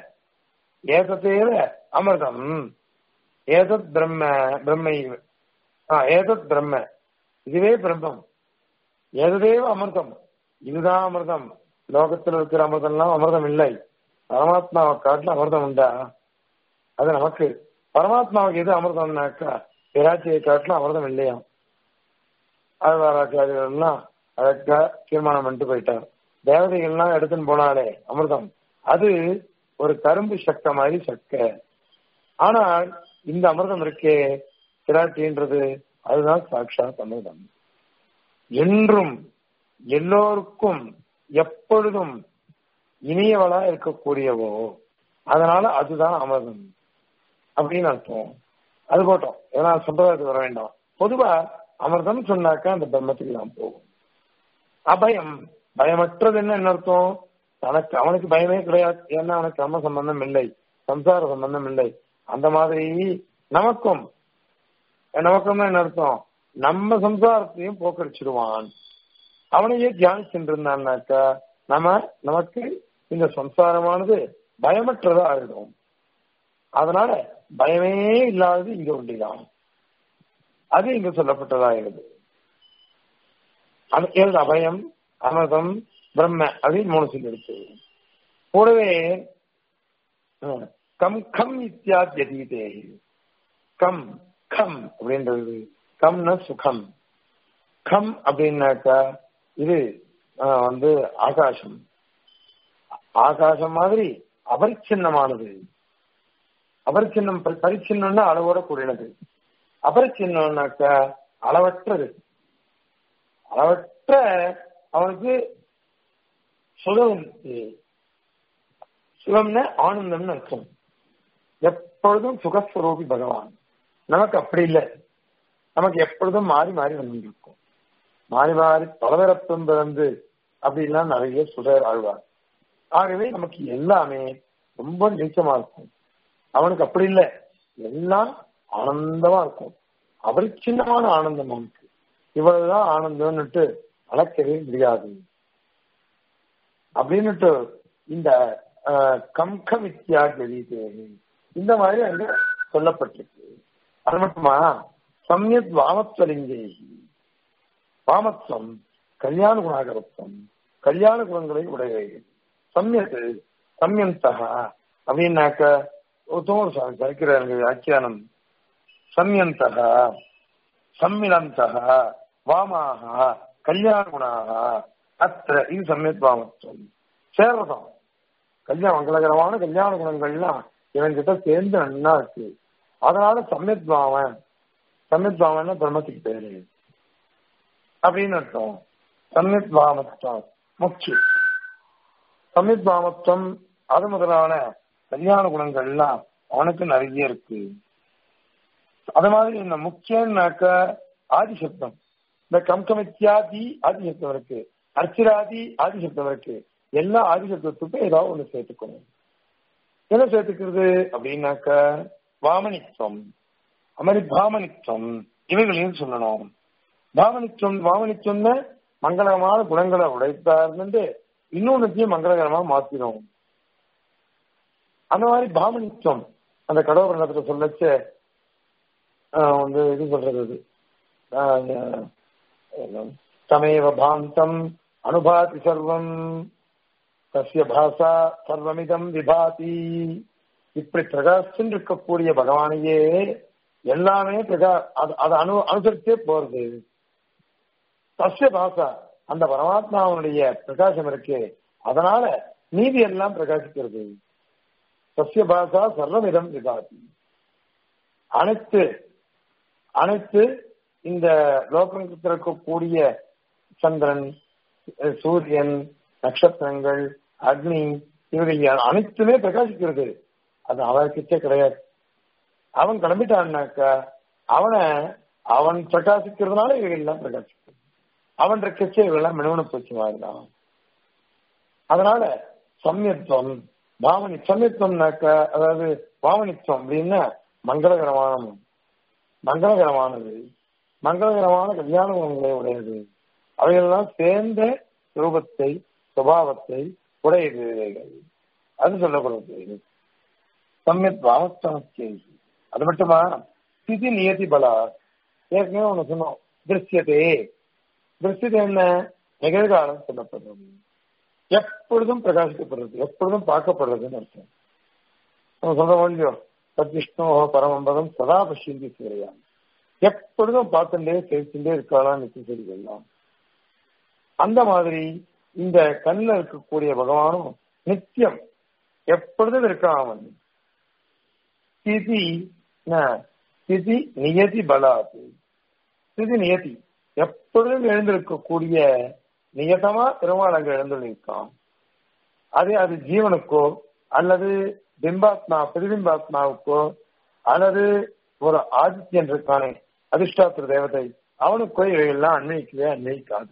ஏதத்தேவ அமிர்தம் ஏதத் பிரம்ம பிரம்மைவ ஏதத் பிரம்ம இதுவே பிரம்மம் ஏததேவ அமிர்தம் இதுதான் அமிர்தம் லோகத்தில் இருக்கிற அமிர்தம்லாம் அமிர்தம் இல்லை பரமாத்மாவை காட்டில் அமிர்தம் உண்டா அது நமக்கு பரமாத்மாவுக்கு எது அமிர்தம்னாக்கா பிராட்சியை காட்டிலும் அமிர்தம் இல்லையா ஆழ்வாராச்சாரியர்கள்லாம் அதற்கா தீர்மானம் பண்ணிட்டு போயிட்டார் தேவதைகள்லாம் எடுத்துன்னு போனாலே அமிர்தம் அது ஒரு கரும்பு சக்க மாதிரி சக்க ஆனால் இந்த அமிர்தம் இருக்கே பிராட்டின்றது அதுதான் சாட்சாத் அமிர்தம் என்றும் எல்லோருக்கும் எப்பொழுதும் இனியவளா இருக்கக்கூடியவோ அதனால அதுதான் அமிர்தம் அப்படின்னு அர்த்தம் அது போட்டோம் ஏன்னா சொல்றது வர வேண்டாம் பொதுவா அமிர்தம் சொன்னாக்கா அந்த பிரம்மத்துக்கு தான் போகும் அபயம் பயமற்றது என்ன என்ன அர்த்தம் தனக்கு அவனுக்கு பயமே கிடையாது ஏன்னா அவனுக்கு கர்ம சம்பந்தம் இல்லை சம்சார சம்பந்தம் இல்லை அந்த மாதிரி நமக்கும் நமக்கும் என்ன அர்த்தம் நம்ம சம்சாரத்தையும் போக்கடிச்சிருவான் அவனையே தியானிச்சுட்டு இருந்தான்னாக்கா நம்ம நமக்கு இந்த சம்சாரமானது பயமற்றதா ஆகிடும் அதனால பயமே இல்லாதது இங்க ஒண்டிதான் அது இங்க சொல்லப்பட்டதாகிறது அது ஏழு அபயம் அமிர்தம் பிரம்ம அப்படின்னு மூணு சொல்லி எடுத்து கூடவே அஹ், கம் கம் இத்தியாத்யதீதே கம் கம் அப்படின்றது கம்னா சுகம் கம் அப்படின்னாக்கா இது அஹ், வந்து ஆகாசம் ஆகாசம் மாதிரி அபரிச்சின்னமானது அபரிச்சின்னம் பரி- பரிச்சின்னம்னா அளவோட கூடினது அபரிச்சின்னம்னாக்கா அளவற்றது அளவற்ற அவனுக்கு சுகம் சுகம்னா ஆனந்தம்னு அர்த்தம் எப்பொழுதும் சுகஸ்வரூபி பகவான் நமக்கு அப்படி இல்லை நமக்கு எப்பொழுதும் மாறி மாறி வந்துருக்கும் மாறி மாறி பலதரப்பும் பிறந்து அப்படின்லாம் நிறைய சுடர் ஆழ்வார் ஆகவே நமக்கு எல்லாமே ரொம்ப நீச்சமா இருக்கும் அவனுக்கு அப்படி இல்லை எல்லாம் ஆனந்தமா இருக்கும் அவருக்கு சின்னமான ஆனந்தம் அவனுக்கு இவ்வளவுதான் ஆனந்தம்னுட்டு அளக்கவே முடியாது அப்படின்னுட்டு இந்த அஹ், கம் கம் இத்தியாகி இந்த மாதிரி அங்க சொல்லப்பட்டிருக்கு அது மட்டுமா சம்யத் வாமத்வலிங்கே வாமத்வம் கல்யாண குணாகரத்துவம் கல்யாண குணங்களை உடையவை சம்யத் சம்யந்தக அப்படின்னாக்க உத்தமர் சுவாமி கற்கிறாங்க வியாக்கியானம் சம்யந்தக சம்மிலந்தக வாமாக கல்யாண குணாக அத்த இது சம்யத் வாமத்துவம் சேர்றதும் கல்யாண மங்களகரமான கல்யாண குணங்கள்லாம் இவன்கிட்ட சேர்ந்து நன்னா இருக்கு அதனால சம்யத் பாவன் சம்யத் பாவன் பிரம்மத்துக்கு பேரு அப்படின்னு அர்த்தம் சம்யத் பாவமத்துவம் முக்கியம் சம்யத் பாவமத்துவம் அது முதலான கல்யாண குணங்கள் எல்லாம் அவனுக்கு நிறைய இருக்கு அது மாதிரி இந்த முக்கியம்னாக்க ஆதிசப்தம் இந்த கம்கமித்யாதி ஆதிசப்தம் இருக்கு அர்ச்சிராதி ஆதிசப்தம் இருக்கு எல்லா ஆதிசப்தத்துக்கும் ஏதாவது ஒண்ணு சேர்த்துக்கணும் என்ன சேர்த்துக்கிறது அப்படின்னாக்க வாமனித்துவம் அது மாதிரி பாமனித்துவம் இவைகளையும் சொல்லணும் பாவனித்துவம் பாவனித்துவம்னு மங்களகரமான குணங்களை உடைத்தார்ந்து இன்னொன்னுத்தையும் மங்களகரமா மாத்திடும் அந்த மாதிரி பாமனித்துவம் அந்த கடவுள் சொல்லச்ச வந்து இது சொல்றது அது ஆஹ், என்ன, தமேவ பாந்தம் அனுபாதி சர்வம் தஸ்ய பாசா சர்வமிதம் விபாதி இப்படி பிரகாசின்னு இருக்கக்கூடிய பகவானையே எல்லாமே பிரகா அது அது அனு அனுசரிச்சே போறது தஸ்ய பாசா அந்த பரமாத்மாவனுடைய பிரகாசம் இருக்கு அதனால நீதி எல்லாம் பிரகாசிக்கிறது சசிய பாசா சர்வமிதம் விபாதி அனைத்து அனைத்து இந்த லோகத்தில் இருக்கக்கூடிய சந்திரன் அஹ் சூரியன் நட்சத்திரங்கள் அக்னி இவைகள் அனைத்துமே பிரகாசிக்கிறது அது அவனுக்கிட்டே கிடையாது அவன் கிளம்பிட்டான்னாக்கா அவனை அவன் பிரகாசிக்கிறதுனால இவைகள் எல்லாம் பிரகாசிக்கும் அவன் இருக்கச்சே இவையெல்லாம் மினவன போச்சு மாதிரிதான் அதனால சம்யத்துவம் பாவனி சம்யத்துவம்னாக்க அதாவது பாவனித்துவம் அப்படின்னா மங்களகரமான மங்களகரமானது மங்களகரமான கல்யாண குணங்களை உடையது அவைகளெல்லாம் சேர்ந்த ரூபத்தை சுபாவத்தை உடையது இவைகள். அது சொல்லப்படுறது சம்யத் பாவஸ்தனத்தை அது மட்டுமா ஸ்திதி நியதி பலா ஏற்கனவே ஒண்ணு சொன்னோம் திருஷ்யத்தே திருஷ்யத்தை என்ன நிகழ்காலம் சொல்லப்படுறது எப்பொழுதும் பிரகாசிக்கப்படுறது எப்பொழுதும் பார்க்கப்படுறதுன்னு அர்த்தம் நம்ம சொல்றோம் இல்லையோ சத்விஷ்ணு பரமம்பதம் சதா பஷ்யந்தி சூரியான் எப்பொழுதும் பார்த்துட்டே கேட்டுட்டே இருக்கலாம் நிச்சயம் சொல்லிக்கலாம் அந்த மாதிரி இந்த கண்ணில் இருக்கக்கூடிய பகவானும் நித்தியம் எப்பொழுதும் இருக்கான் அவன் ஸ்திதி என்ன? ஸ்திதி நியதி பலாது ஸ்திதி நியதி எப்பொழுதும் எழுந்திருக்கக்கூடிய நியதமா பெருமாள் அங்க எழுந்திருக்கான் அது அது ஜீவனுக்கோ அல்லது பிம்பாத்மா பிரதிபிம்பாத்மாவுக்கோ அல்லது ஒரு ஆதித்யன் இருக்கானே அதிர்ஷ்டாத்திர தேவதை அவனுக்கோ இவையெல்லாம் அன்வைக்கவே அன்வைக்காது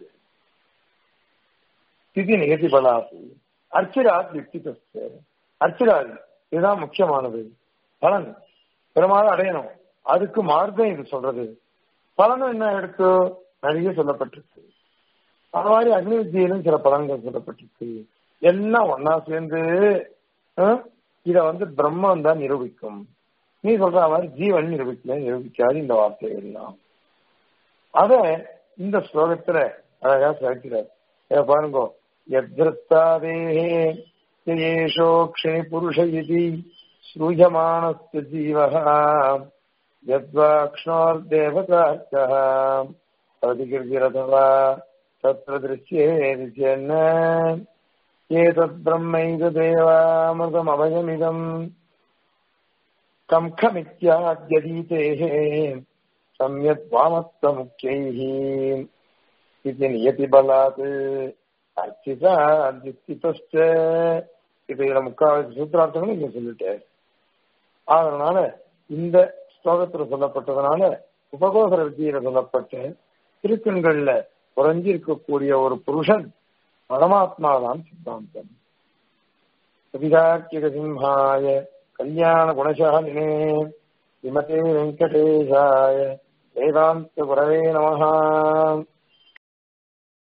ஸ்திதி நிகழ்ச்சி பலாது அர்ச்சிராத் யுக்தி அர்ச்சிராது இதுதான் முக்கியமானது பலன் பெருமாள் அடையணும் அதுக்கு மார்க்கம் இது சொல்றது பலனும் என்ன எடுத்து நிறைய சொல்லப்பட்டிருக்கு அது மாதிரி அக்னி வித்தியிலும் சில பலன்கள் சொல்லப்பட்டிருக்கு எல்லாம் ஒன்னா சேர்ந்து அஹ், இத வந்து பிரம்மம் தான் நிரூபிக்கும் நீ சொல்ற மாதிரி ஜீவன் நிரூபிக்கல நிரூபிக்காது இந்த வார்த்தைகள் எல்லாம் அத இந்த ஸ்லோகத்துல அழகா சேர்க்கிறார் இத பாருங்க யத்ருத்தாதேஹே ஏஷோக்ஷிணி புருஷ இதி ஸ்ரூயமானஸ்ய ஜீவः यद्वाक्ष्णोर्देवतार्कः प्रतिकृतिरथवा तत्र दृश्येति चेन्न एतद्ब्रह्मैतदेवामृतमभयमिदम् कङ्खमित्याद्यदीतेः सम्यद्वामत्तमुख्यैः इति नियतिबलात् அர்ச்சிதாஸ்த இது இதுல முக்கால் சூத்திரார்த்தங்களும் இங்க சொல்லிட்டேன் அதனால இந்த ஸ்லோகத்துல சொல்லப்பட்டதுனால உபகோசர வித்தியில சொல்லப்பட்ட திருக்கண்கள்ல குறைஞ்சி இருக்கக்கூடிய ஒரு புருஷன் பரமாத்மாதான் சித்தாந்தம் கவிதாக்கிய சிம்ஹாய கல்யாண குணசாலினே விமதே வெங்கடேஷாய வேதாந்த குரவே நமஹா